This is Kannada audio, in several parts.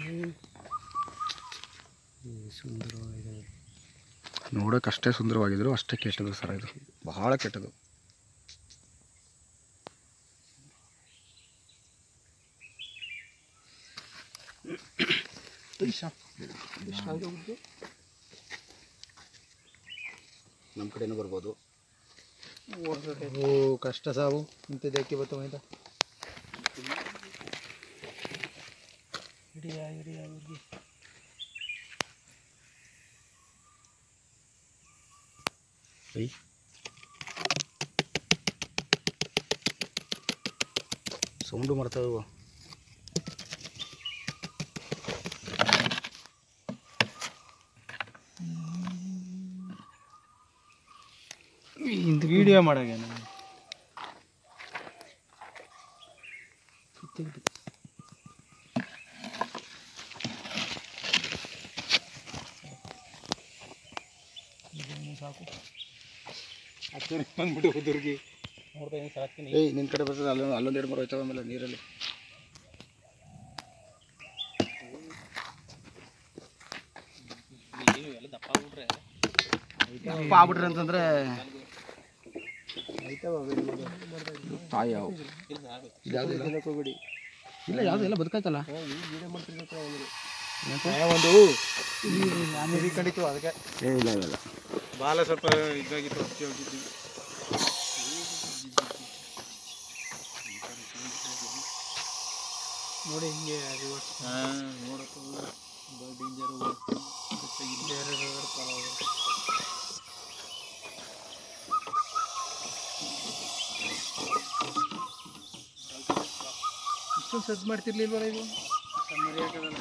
ಸುಂದರವಾಗಿದೆ ನೋಡೋಕೆ ಅಷ್ಟೇ ಸುಂದರವಾಗಿದ್ರು ಅಷ್ಟೇ ಕೆಟ್ಟದು ಸರ್ ಇದು ಬಹಳ ಕೆಟ್ಟದು ನಮ್ಮ ಕಡೆನೂ ಬರ್ಬೋದು ಓ ಕಷ್ಟ ಸಾವು ಇಂಥದ್ದಕ್ಕೆ ಬತ್ತ ಮೈದ ಹಿಡಿಯ ಹಿಡಿಯ ಹಿಡಿ ಐ ಸೌಂಡು ಮಾಡ್ತಾವೆ ವಿಡಿಯೋ ಮಾಡಾಗ ಸಾಕು ಹತ್ತಿರ ಬಂದ್ಬಿಟ್ಟು ಉದುರ್ಗಿ ನೋಡ್ತಾ ಏನು ಸಾಕ್ತೀನಿ ಏಯ್ ನಿನ್ನ ಕಡೆ ಬರ್ತದೆ ಅಲ್ಲೊಂದು ಅಲ್ಲೊಂದು ಎರಡು ಮೂರು ಹೋಯ್ತಾವೆ ಆಮೇಲೆ ನೀರಲ್ಲಿ ಎಲ್ಲ ದಪ್ಪ ಆಗ್ಬಿಟ್ರೆ ದಪ್ಪ ಆಗ್ಬಿಟ್ರಿ ಅಂತಂದ್ರೆ ತಾಯಿ ಯಾವ ಇದ್ಯಾವುದು ಇಲ್ಲ ಹೋಗ್ಬಿಡಿ ಇಲ್ಲ ಯಾವುದು ಎಲ್ಲ ಬದುಕಾಯ್ತಲ್ಲ ಒಂದು ಆಮೇಲೆ ಕಂಡಿತ್ತು ಅದಕ್ಕೆ ಏ ಇಲ್ಲ ಇಲ್ಲ ಇಲ್ಲ ಬಾಲ ಸ್ವಲ್ಪ ಇದಾಗಿತ್ತು ಅದಕ್ಕೆ ಹೋಗಿದ್ವಿ ನೋಡಿ ಹಿಂಗೆ ಹಾಂ ನೋಡಪ್ಪ ಡೇಂಜರು ಬೇರೆ ಬೇರೆ ಪರ ಇಷ್ಟೊಂದು ಸದ್ದು ಮಾಡ್ತಿರ್ಲಿಲ್ವಲ್ಲ ಇದು ಮರ್ಯಾದಲ್ಲ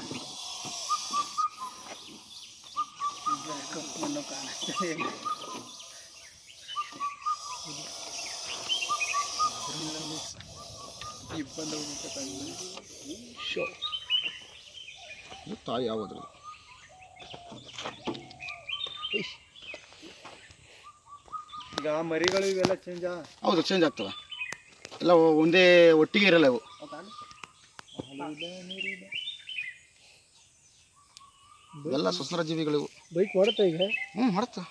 ಕಪ್ಪನ್ನು ಕಾಣಿಸ್ತದೆ ಇಬ್ಬಂದು ಶೋ ಇದು ತಾಯಿ ಯಾವ್ದು ಈಗ ಮರಿಗಳು ಇವೆಲ್ಲ ಚೇಂಜ್ ಹೌದು ಚೇಂಜ್ ಆಗ್ತವೆ ಎಲ್ಲ ಒಂದೇ ಒಟ್ಟಿಗೆ ಇರಲ್ಲ ಅವು ಎಲ್ಲ ಸ್ವತಂತ್ರ ಜೀವಿಗಳಿವು ಬೈಕ್ ಹೊಡುತ್ತಾ ಈಗ ಹ್ಞೂ ಮಾಡುತ್ತೆ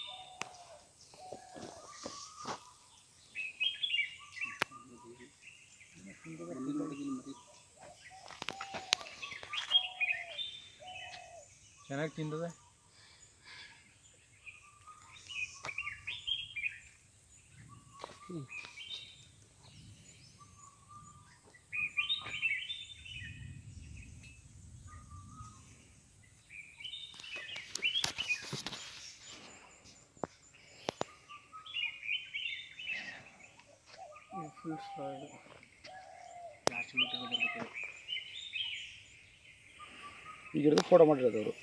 ಚೆನ್ನಾಗಿ ತಿಂದದ ಫುಲ್ ಸ್ಟಾರ್ಟ್ ಲಾಸ್ಟ್ ಮೀಟರ್ ಬರಬೇಕು ಈಗ ಹಿಡಿದು ಫೋಟೋ ಮಾಡಿರೋದು ಅವರು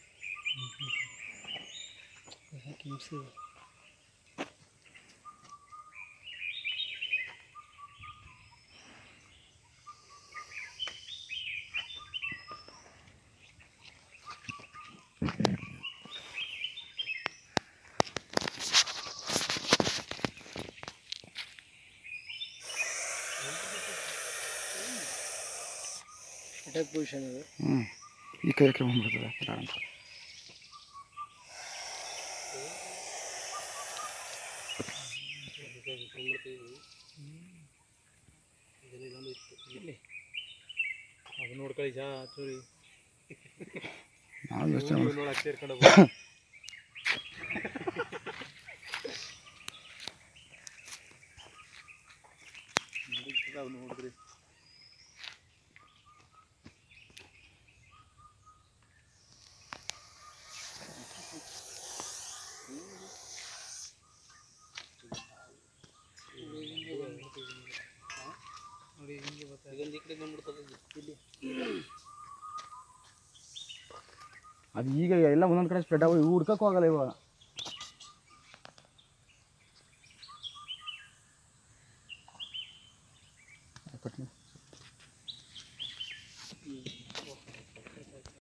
ಹಿಂಸೆ ಅಟ್ಯಾಕ್ ಪೊಸಿಷನ್ ಅದು ಹ್ಞೂ ಈ ಕೈ ಕ್ರಮ ಬರ್ತದೆ ಪಟಾರ ಅಂತ ಅದು ನೋಡ್ಕೊಳ್ಳಿ ಜಾ ಚೂರಿ ನಾವು ಯೋಚನೆ ಮಾಡಿ ನೋಡಕ್ಕೆ ಸೇರ್ಕೊಂಡು ನೋಡಿದ್ರಿ ನೋಡಿ ಹಿಂಗೆ ಬರ್ತಾ ಇದೊಂದು ಈ ಕಡೆ ಬಂದ್ಬಿಡ್ತದೆ ಇಲ್ಲಿ ಅದು ಈಗ ಎಲ್ಲ ಒಂದೊಂದು ಕಡೆ ಸ್ಪ್ರೆಡ್ ಆಗಿ ಇವು ಹುಡ್ಕಕ್ಕೂ ಆಗಲ್ಲ ಇವಾಗ